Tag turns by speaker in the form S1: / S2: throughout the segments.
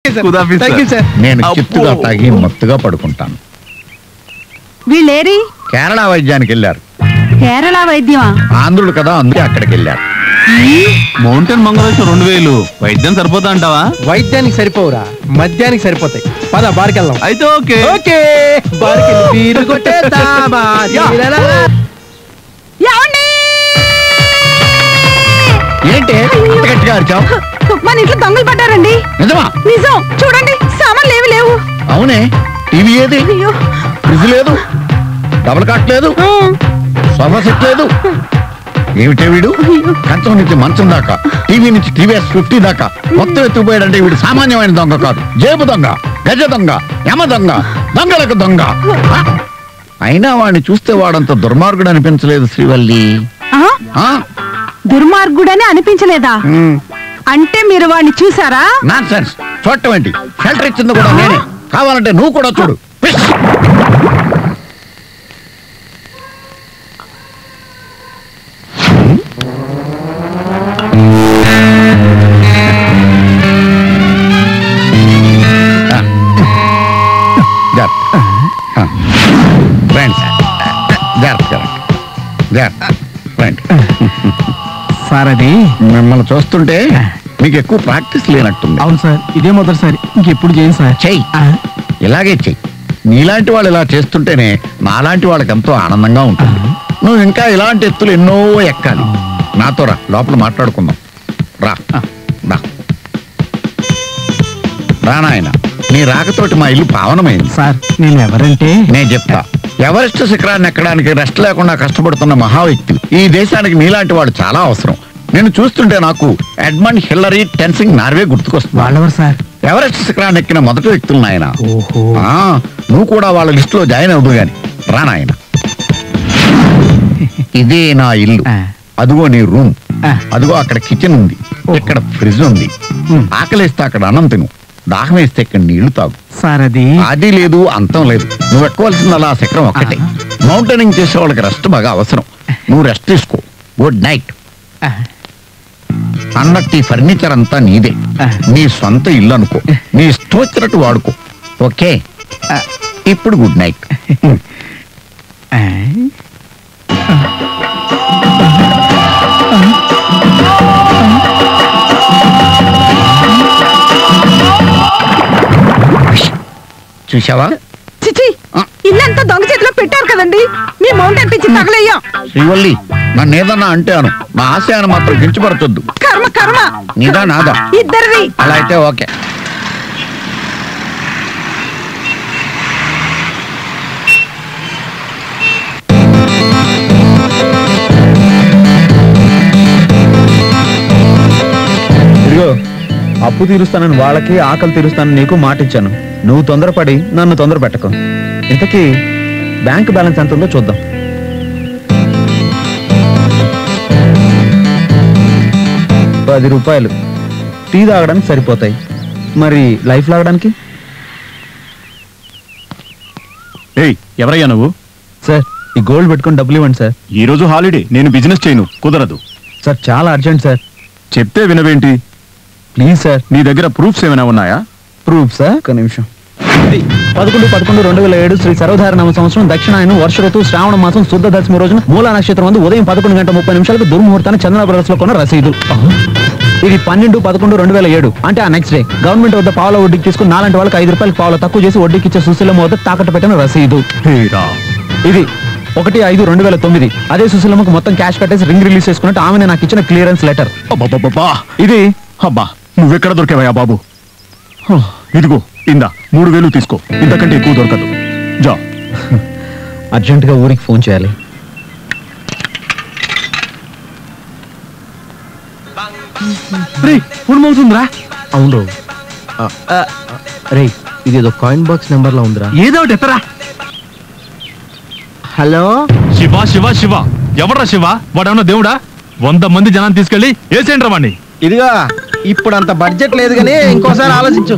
S1: ఖుదాఫిజ్
S2: thank you sir
S3: నేను
S1: అబ్బో.
S3: చిత్తుగా తాగి మత్తుగా పడుకుంటాను
S4: వీళ్ళేరి
S3: కేరళ వైద్యానికి వెళ్ళారు
S4: కేరళ వైద్యమా
S3: ఆంధ్రుడు కదా అందుకే అక్కడికి వెళ్ళారు
S1: మౌంటైన్ మంగళేశ్వరం రెండు వేలు వైద్యం సరిపోతా అంటావా
S2: వైద్యానికి సరిపోవురా మద్యానికి సరిపోతాయి పద బార్కి వెళ్దాం
S1: అయితే ఓకే
S2: ఓకే బార్కి వెళ్ళి బీరు కొట్టేద్దామా? జీలలా.
S4: ఏమండి
S3: ఏంటి అంత గట్టిగా అరిచావు
S4: మన ఇంట్లో దొంగలు పడ్డారండి
S3: నిజమా
S4: నిజం చూడండి సామాన్లు ఏమి లేవు
S3: అవునే టీవీ ఏది
S4: అయ్యో
S3: ఫ్రిడ్జ్ లేదు డబుల్ కాట్ లేదు
S4: ఆ,
S3: సోఫా సెట్ లేదు ఏమిటే వీడు కంచం నుంచి మంచం దాకా టీవీ నుంచి టీవీఎస్ ఫిఫ్టీ దాకా మొత్తం ఎత్తుకుపోయాడంటే వీడు సామాన్యమైన దొంగ కాదు జేబు దొంగ గజ దొంగ యమ దొంగ దొంగలకు దొంగ ఆ? అయినా వాడిని చూస్తే వాడంత దుర్మార్గుడు అనిపించలేదు శ్రీవల్లి
S4: ఆ?
S3: ఆ?
S4: దుర్మార్గుడని అనిపించలేదా
S3: మ్,
S4: అంటే మీరు వాడిని చూసారా
S3: నాన్ సెన్స్ చూడటం ఏంటి షెల్టర్ ఇచ్చింది కూడా నేనే కావాలంటే నువ్వు కూడా చూడు పిస్. ఆ. జాగ్రత్త. ఆ. ఫ్రెండ్స్ జాగ్రత్త జాగ్రత్త జాగ్రత్త ఫ్రెండ్
S2: సార్ అది
S3: మిమ్మల్ని చూస్తుంటే మీకు ఎక్కువ ప్రాక్టీస్ లేనట్టుంది
S2: అవును సార్ ఇదే మొదటిసారి ఇంకెప్పుడు చేయను సార్
S3: చెయ్యి ఇలాగే చెయ్యి నీలాంటి వాళ్ళు ఇలా చేస్తుంటేనే నాలాంటి వాళ్ళకి ఎంతో ఆనందంగా ఉంటుంది నువ్వు ఇంకా ఇలాంటి ఎత్తులు ఎన్నో ఎక్కాలి నాతో రా లోపల మాట్లాడుకుందాం రా రా రా నాయన నీ రాకతోటి మా ఇల్లు పావనమైంది
S2: సార్ నేను ఎవరంటే
S3: నేను చెప్తా ఎవరెస్ట్ శిఖరాన్ని ఎక్కడానికి రెస్ట్ లేకుండా కష్టపడుతున్న మహా వ్యక్తి ఈ దేశానికి నీలాంటి వాడు చాలా అవసరం నేను చూస్తుంటే నాకు ఎడ్మండ్ హిల్లరీ టెన్సింగ్ నార్వే గుర్తుకొస్తుంది
S2: వాళ్ళెవరు సార్
S3: ఎవరెస్ట్ శిఖరాన్ని ఎక్కిన మొదటి వ్యక్తులు నాయన
S2: ఓహో
S3: ఆ, నువ్వు కూడా వాళ్ళ లిస్టులో జాయిన్ అవుదు గాని రా నాయన ఇదే నా ఇల్లు
S2: ఆ.
S3: అదిగో నీ రూమ్
S2: ఆ.
S3: అదిగో అక్కడ కిచెన్ ఉంది ఇక్కడ ఫ్రిడ్జ్ ఉంది
S2: ఉమ్.
S3: ఆకలిస్తే అక్కడ అన్నం తిను దాహం వేస్తే ఇక్కడ నీళ్లు తాగు
S2: సార్ అది
S3: అది లేదు అంతం లేదు నువ్వు ఎక్కవలసింది అలా శిఖరం ఒక్కటే మౌంటైనింగ్ చేసే వాళ్ళకి రెస్ట్ బాగా అవసరం నువ్వు రెస్ట్ తీసుకో గుడ్ నైట్
S2: ఆ,
S3: అన్నట్టు ఈ ఫర్నిచర్ అంతా నీదే
S2: ఆ.
S3: నీ సొంత ఇల్లు అనుకో నీ ఇష్టం వచ్చినట్టు వాడుకో ఓకే
S2: ఆ,
S3: ఇప్పుడు గుడ్ నైట్
S2: ఆ.
S3: చూసావా
S4: చిచి
S3: ఆ.
S4: ఇల్లంతా దొంగ చేతిలో పెట్టారు కదండి మీ మౌంటైన్ పిచ్చి తగలయ్యాం
S3: శ్రీవల్లి నన్ను ఏదన్నా అంటాను నా ఆశయాన్ని మాత్రం కించపరచొద్దు
S4: కర్మ కర్మ
S3: నీదా నాదా
S4: ఇద్దరిది
S3: అలా అయితే ఓకే
S5: ఇదిగో అప్పు తీరుస్తానని వాళ్ళకి ఆకలి తీరుస్తానని నీకు మాట ఇచ్చాను నువ్వు తొందరపడి నన్ను తొందర పెట్టకు ఇంతకీ బ్యాంక్ బ్యాలెన్స్ ఎంత ఉందో చూద్దాం పది రూపాయలు టీ తాగడానికి సరిపోతాయి మరి లైఫ్ లాగడానికి
S1: ఏయ్ ఎవరయ్యా నువ్వు
S5: సార్ ఈ గోల్డ్ పెట్టుకొని డబ్బులు ఇవ్వండి సార్
S1: ఈ రోజు హాలిడే నేను బిజినెస్ చేయను కుదరదు
S5: సార్ చాలా అర్జెంట్ సార్
S1: చెప్తే వినవేంటి
S5: ప్లీజ్ సార్
S1: నీ దగ్గర ప్రూఫ్స్ ఏమైనా ఉన్నాయా
S5: ప్రూఫ్ సార్ ఒక నిమిషం పదకొండు పదకొండు రెండు వేల ఏడు శ్రీ సర్వధారనామ సంవత్సరం దక్షిణాయనం వర్ష ఋతువు శ్రావణ మాసం శుద్ధ దశమి రోజున మూలా నక్షత్రం మందు ఉదయం పదకొండు గంట ముప్పై నిమిషాలకు దుర్ముహూర్తాన్ని చంద్ర బ్రదర్స్ లో కొన్న రసీదు ఇది పన్నెండు పదకొండు రెండు వేల ఏడు అంటే ఆ నెక్స్ట్ డే గవర్నమెంట్ వద్ద పావుల వడ్డీకి తీసుకుని నాలంటి వాళ్ళకి ఐదు రూపాయలు పావుల తక్కువ చేసి వడ్డీకి ఇచ్చే సుశీలమ్మ వద్ద తాకట్టు పెట్టిన రసీదు ఇది ఒకటి ఐదు రెండు వేల తొమ్మిది అదే సుశీలమ్మకు మొత్తం క్యాష్ కట్టేసి రింగ్ రిలీజ్ చేసుకున్నట్టు ఆమె నాకు ఇచ్చిన క్లియరెన్స్ లెటర్
S1: అబ్బబ్బబ్బబ్బా.
S5: ఇది
S1: అబ్బా నువ్వెక్కడ దొరికావయ్యా బాబు హ, ఇదిగో ఇందా మూడు వేలు తీసుకో ఇంతకంటే ఎక్కువ దొరకదు జా
S5: అర్జెంటుగా ఊరికి ఫోన్ చేయాలి
S2: అవుతుందిరా
S5: అవును రే ఇది ఏదో కాయిన్ బాక్స్ నెంబర్ లో ఉందిరా
S2: ఏదో ఒకటి ఎత్తరా
S5: హలో
S1: శివ శివ శివ ఎవడ్రా శివ వాడేమన్నా దేవుడా వంద మంది జనాన్ని తీసుకెళ్ళి ఏసేండ్రా వాణ్ణి
S2: ఇదిగా ఇప్పుడు అంత బడ్జెట్ లేదు కానీ ఇంకోసారి ఆలోచించు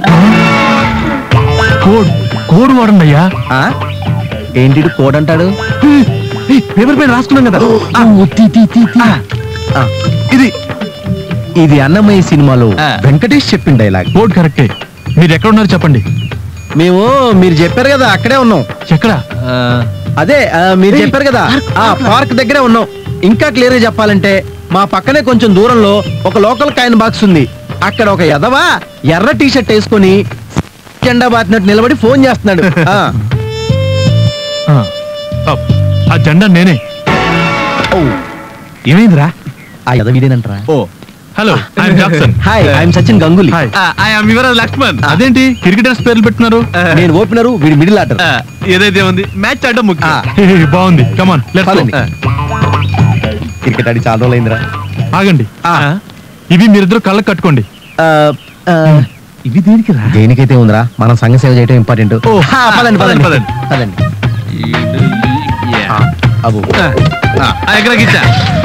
S1: కోడ్ కోడ్ వాడండి అయ్యా
S5: ఆ? ఏంటి కోడ్ అంటాడు
S2: పేపర్ పైన రాసుకున్నాం కదా ఆ,
S5: ఆ,
S2: ఇది
S5: ఇది అన్నమయ్య సినిమాలో
S1: ఆ.
S5: వెంకటేష్ చెప్పిన డైలాగ్
S1: కోడ్ కరెక్టే మీరు ఎక్కడ ఉన్నారు చెప్పండి
S2: మేము మీరు చెప్పారు కదా అక్కడే ఉన్నాం
S1: ఎక్కడ
S2: ఆ, అదే ఆ, మీరు చెప్పారు కదా ఆ పార్క్ దగ్గరే ఉన్నాం ఇంకా క్లియర్ గా చెప్పాలంటే మా పక్కనే కొంచెం దూరంలో ఒక లోకల్ కాయిన్ బాక్స్ ఉంది అక్కడ ఒక ఎదవా ఎర్ర టీ షర్ట్ వేసుకొని జెండా బాతినట్టు నిలబడి ఫోన్ చేస్తున్నాడు ఆ,
S1: ఆ, ఆ, ఆ జెండా నేనే
S2: ఓ,
S1: ఏమైందిరా
S2: ఆ ఎదవ ఇదేనంటరా
S1: ఓ hello I'm Jackson
S2: hi I'm Sachin Ganguly
S1: hi
S6: I'm Yuvraj Laxman
S1: అదేంటి క్రికెటర్స్ పేర్లు పెట్టున్నారు
S2: నేను ఓపెనరు వీడి మిడిల్ ఆర్డర్
S6: ఆ, ఏదైతే ఉంది మ్యాచ్ ఆడడం ముఖ్యం
S1: హే, హే, బాగుంది కమాన్
S2: పదండి.
S1: లెట్స్
S2: క్రికెట్ ఆడి చాలా రోజులైందిరా
S1: ఆగండి ఇవి మీరిద్దరు కళ్ళకు కట్టుకోండి
S2: ఆ, ఆ,
S1: ఇవి దేనికి రా
S2: దేనికైతే ఉందిరా మనం సంఘ సేవ చేయడం ఇంపార్టెంట్
S1: ఓ,
S2: పదండి పదండి
S6: పదండి,
S2: పదండి అబు
S6: ఎక్కడికి ఇచ్చా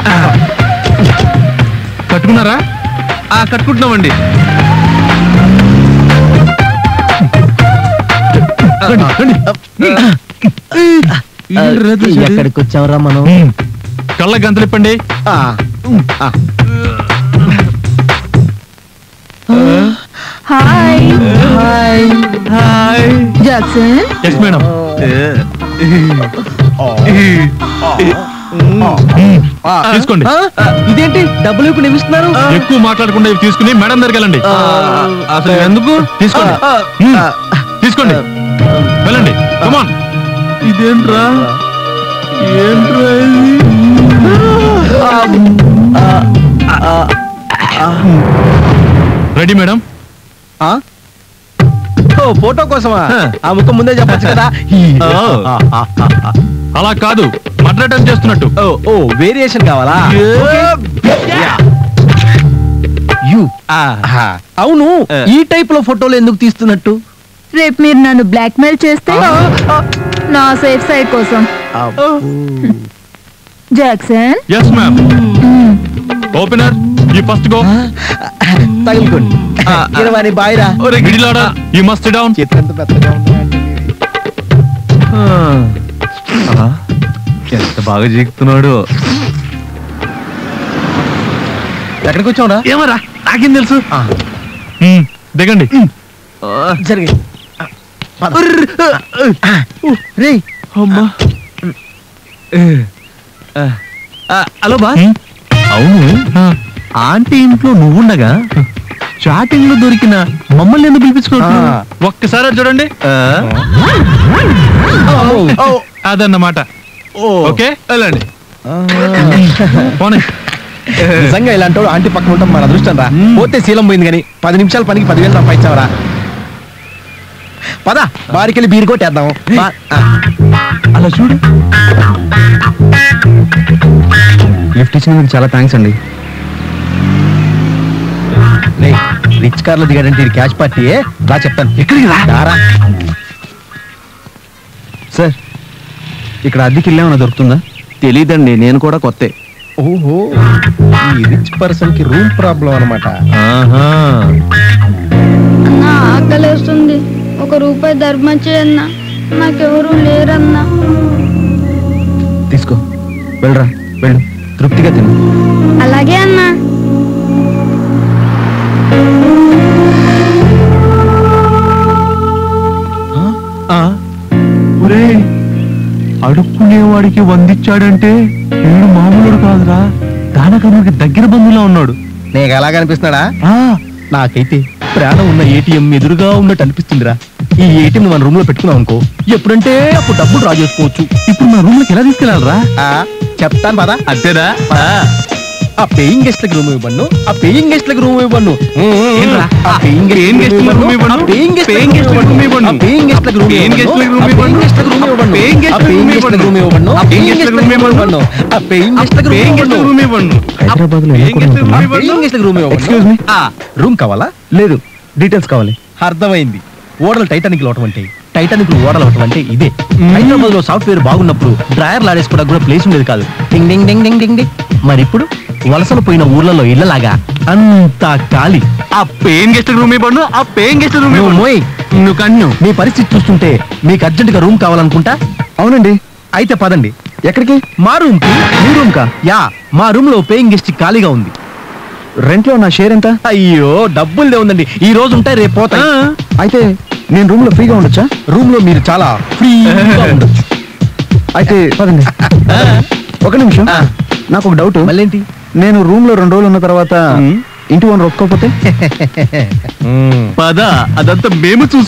S1: కట్టుకున్నారా
S6: ఆ, కట్టుకుంటున్నామండి
S1: రండి, రండి.
S2: ఎక్కడికి వచ్చావురా మనం
S1: ఉమ్, కళ్ళకు గంతలిప్పండి
S2: ఆ, ఆ.
S4: Hi
S2: hi
S4: Jackson
S1: yes madam తీసుకోండి
S2: ఆ, ఇదేంటి డబ్బులు ఇప్పుడు నిమిస్తున్నారు
S1: ఎక్కువ మాట్లాడకుండా ఇవి తీసుకుని మేడం దగ్గరికి వెళ్ళండి
S6: అసలు ఎందుకు
S1: తీసుకోండి
S2: ఆ,
S1: ఉమ్,
S2: ఆ,
S1: తీసుకోండి వెళ్ళండి కమాన్
S6: ఇదేంట్రా ఏంట్రా
S1: రెడీ మేడం
S2: ఆ? ఓ ఫోటో కోసమా ఆ ముఖం ముందే చెప్పొచ్చు కదా
S1: అలా కాదు మర్డర్ అటెంప్ట్ చేస్తున్నట్టు
S2: ఓ ఓ వేరియేషన్ కావాలా యు అవును ఈ టైప్ లో ఫోటోలు ఎందుకు తీస్తున్నట్టు
S4: రేపు మీరు నన్ను బ్లాక్మెయిల్ చేస్తే నా సేఫ్ సైడ్ కోసం జాక్సన్
S1: ఎస్ మ్యామ్ ఓపెనర్ ఈ ఫస్ట్ గో
S2: తగులుకోండి ఇరవై బాయిరా
S1: మిడిల్ ఆర్డర్ ఈ మస్ట్ డౌన్
S2: చేతి ఎంత పెద్దగా ఉందా అంటే
S6: ఎంత బాగా జీకుతున్నాడు
S2: ఎక్కడికి వచ్చావురా
S6: ఏమరా నాకేం తెలుసు
S1: ఉమ్, దిగండి
S2: జరిగి రే
S6: అమ్మా హలో బా
S1: ఉమ్,
S6: అవును
S1: ఆ,
S6: ఆంటీ ఇంట్లో నువ్వుండగా చాటింగ్ లో దొరికిన మమ్మల్ని ఎందుకు పిలిపించుకోవచ్చు
S1: ఒక్కసారి అటు చూడండి అదన్నమాట ఓకే
S6: వెళ్ళండి
S1: పోనీ
S2: నిజంగా ఇలాంటి వాడు ఆంటీ పక్కన ఉంటాం మన అదృష్టం రా పోతే శీలం పోయింది కానీ పది నిమిషాల పనికి పదివేలు సంపాదించావరా పద బారికెళ్ళి బీరు కొట్టేద్దాం బా- ఆ.
S6: అలా చూడు
S5: లిఫ్ట్ ఇచ్చినందుకు చాలా థ్యాంక్స్ అండి
S2: రేయ్, రిచ్ కార్ లో దిగాడంటే ఇది క్యాష్ పార్టీ రా చెప్తాను ఎక్కడికి రా
S5: సార్ ఇక్కడ అద్దెకి ఇల్లు ఏమైనా దొరుకుతుందా
S6: తెలీదండి నేను కూడా కొత్తే
S2: ఓహో ఈ రిచ్ పర్సన్ కి రూమ్ ప్రాబ్లం అనమాట
S7: అన్నా ఆకలేస్తుంది ఒక రూపాయి ధర్మం చేయన్నా నాకెవరూ లేరన్నా
S5: తీసుకో వెళ్ళరా వెళ్ళు తృప్తిగా తిను
S7: అలాగే అన్నా
S6: అడుక్కునేవాడికి వందిచ్చాడంటే వీడు మామూలుడు కాదురా దానకర్మకి దగ్గర బంధువులా ఉన్నాడు
S2: నీకు ఎలా కనిపిస్తున్నాడా నాకైతే ప్రాణం ఉన్న ఏటీఎం ఎదురుగా ఉన్నట్టు అనిపిస్తుందిరా ఈ ఏటీఎం మన రూమ్ లో పెట్టుకున్నాం అనుకో ఎప్పుడంటే అప్పుడు డబ్బులు డ్రా చేసుకోవచ్చు
S6: ఇప్పుడు మా రూమ్ లోకి ఎలా తీసుకెళ్ళాలరా
S2: ఆ, చెప్తాను పదా
S6: అంతేనా
S2: ఆ పేయింగ్ గెస్ట్ లకి రూమ్ ఇవ్వను ఆ పేయింగ్ గెస్ట్ లకి రూమ్ ఇవ్వను
S6: ఏంట్రా?
S2: ఆ పేయింగ్
S6: Paying guest లకు room ఇవ్వను?
S2: ఆ పేయింగ్ గెస్ట్
S6: Paying guest లకు room ఇవ్వను?
S2: ఆ పేయింగ్ గెస్ట్ లకి రూమ్
S6: Paying guest లకు room ఇవ్వను?
S2: పేయింగ్ గెస్ట్ లకి రూమ్ ఇవ్వను
S6: Paying guest
S2: ఆ
S6: లకు
S2: పేయింగ్
S6: room
S2: గెస్ట్ లకి రూమ్ ఇవ్వను ఆ
S6: Paying
S2: పేయింగ్
S6: guest
S2: గెస్ట్
S6: లకు
S2: లకి
S6: room
S2: రూమ్
S6: ఇవ్వను?
S2: ఇవ్వను ఆ పేయింగ్ గెస్ట్ లకి రూమ్
S6: పేయింగ్ గెస్ట్
S2: ఇవ్వను
S6: రూమ్ ఇవ్వండి
S5: హైదరాబాద్ లో
S6: పేయింగ్ గెస్ట్ రూమ్
S2: ఆ
S6: ఇవ్వండి
S2: పేయింగ్ గెస్ట్ లకి రూమ్
S5: ఎక్స్క్యూజ్
S2: ఇవ్వను
S5: మీ
S2: రూమ్ కావాలా
S5: లేదు డీటెయిల్స్ కావాలి
S2: అర్థమైంది ఓడలు టైటానిక్ లోటం అంటే టైటానిక్ ఓడలు అవటం అంటే ఇదే హైదరాబాద్ లో సాఫ్ట్వేర్ బాగున్నప్పుడు డ్రాయర్ లాడేసుకోవడానికి కూడా ప్లేస్ ఉండేది కాదు డింగ్ డింగ్ డింగ్ డింగ్ డింగ్ డింగ్ మరి ఇప్పుడు వలసలు పోయిన ఊర్లలో ఇళ్ళలాగా అంతా ఖాళీ
S6: ఆ పేయింగ్ గెస్ట్ రూమ్ ఇవ్వండు ఆ పేయింగ్ గెస్ట్ రూమ్
S2: నువ్వు
S6: ఇవ్వండి
S2: మోయ్
S6: నువ్వు కన్ను
S2: మీ పరిస్థితి చూస్తుంటే మీకు అర్జెంట్ గా రూమ్ కావాలనుకుంటా
S5: అవునండి
S2: అయితే పదండి
S5: ఎక్కడికి
S2: మా రూమ్ కి
S5: మీ రూమ్ కా
S2: యా మా రూమ్ లో పేయింగ్ గెస్ట్ ఖాళీగా ఉంది
S5: రెంట్ లో నా షేర్ ఎంత
S2: అయ్యో డబ్బులు ఉందండి ఈ రోజు ఉంటాయి రేపు పోతాయి
S5: అయితే నేను రూమ్ లో ఫ్రీగా ఉండొచ్చా
S2: రూమ్ లో మీరు చాలా ఫ్రీగా ఉండొచ్చు
S5: అయితే పదండి ఒక నిమిషం
S2: ఆ.
S5: నాకు ఒక డౌట్
S2: మళ్ళేంటి
S5: నేను రూమ్ లో రెండు రోజులు ఉన్న తర్వాత
S2: మ్.
S5: ఇంటి ఓనర్ ఒప్పుకోకపోతే
S1: పద అదంతా మేము చూసి